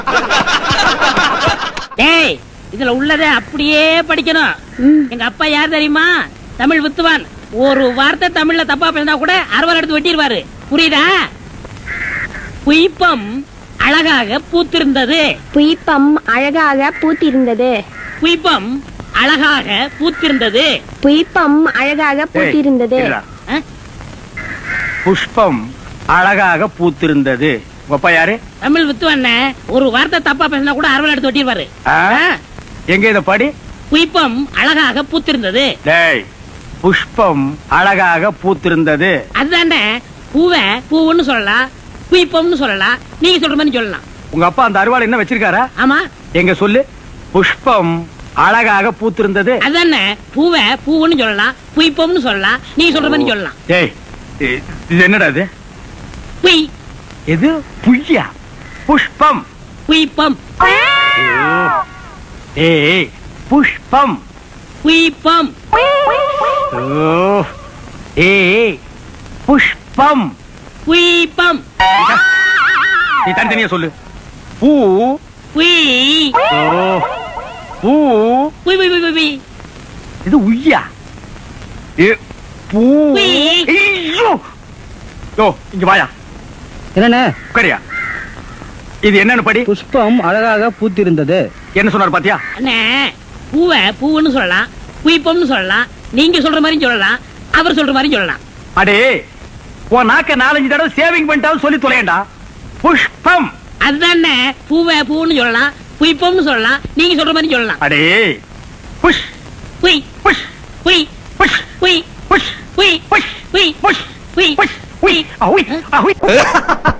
டேய் இதுல உள்ளதை அப்படியே படிக்கணும் எங்க அப்பா யார் தெரியுமா தமிழ் வித்துவான் ஒரு வார்த்தை தமிழ்ல தப்பா பேசினா கூட அறுவல் எடுத்து வெட்டிடுவாரு புரியுதா புய்பம் அழகாக பூத்திருந்தது புய்பம் அழகாக பூத்திருந்தது புய்பம் அழகாக பூத்திருந்தது புய்பம் அழகாக பூத்திருந்தது ஏய், இருடா. ஆ? புஷ்பம் அழகாக பூத்திருந்தது உங்க அப்பா யாரு தமிழ் வித்துவான் ஒரு வார்த்தை தப்பா பேசினா கூட அறுவல் எடுத்து வெட்டிடுவாரு ஆ? எங்க இத படி புய்பம் அழகாக பூத்திருந்தது டேய் புஷ்பம் அழகாக பூத்திருந்தது அதுதானே பூவை பூவுன்னு சொல்லலாம் புய்பம்னு சொல்லலாம் நீங்க சொல்ற மாதிரி சொல்லலாம் உங்க அப்பா அந்த அருவாள் என்ன வச்சிருக்காரா ஆமா எங்க சொல்லு புஷ்பம் அழகாக பூத்திருந்தது அதானே பூவை பூவுன்னு சொல்லலாம் புய்பம்னு சொல்லலாம் நீங்க சொல்ற மாதிரி சொல்லலாம் டேய் இ- இது என்னடா இது புய் எது புய்யா புஷ்பம் புய்பம் ஏய் புஷ்பம் புய்பம் ஓ ஏய் புஷ்பம் புய்பம் நீ தனித்தனியா சொல்லு பூ புய் ஓ பூ புய் புய் புய் புய் புய் இது உய்யா ஏ பூ உய். ஐயோ யோ இங்க வாயா என்னண்ணே உட்காரியா இது என்னன்னு படி புஷ்பம் அழகாக பூத்திருந்தது என்ன சொன்னார் பாத்தியா அண்ணே பூவை பூவுன்னு சொல்லலாம் புய்பம்னு சொல்லலாம் நீங்க சொல்ற மாதிரி சொல்லலாம் அவர் சொல்ற மாதிரி சொல்லலாம் அடே உன் நாக்க நாலஞ்சு தடவை சேவிங் பண்ணிட்டாலும் சொல்லி தொலையண்டா புஷ்பம் அதுதானே பூவை பூவுன்னு சொல்லலாம் புய்பம்னு சொல்லலாம் நீங்க சொல்ற மாதிரி சொல்லலாம் அடே புஷ் புய் புஷ் புய் புஷ் புய் புஷ் புய் புஷ் புய் புஷ் புய் புஷ் உய் அஹுய் அஹுய்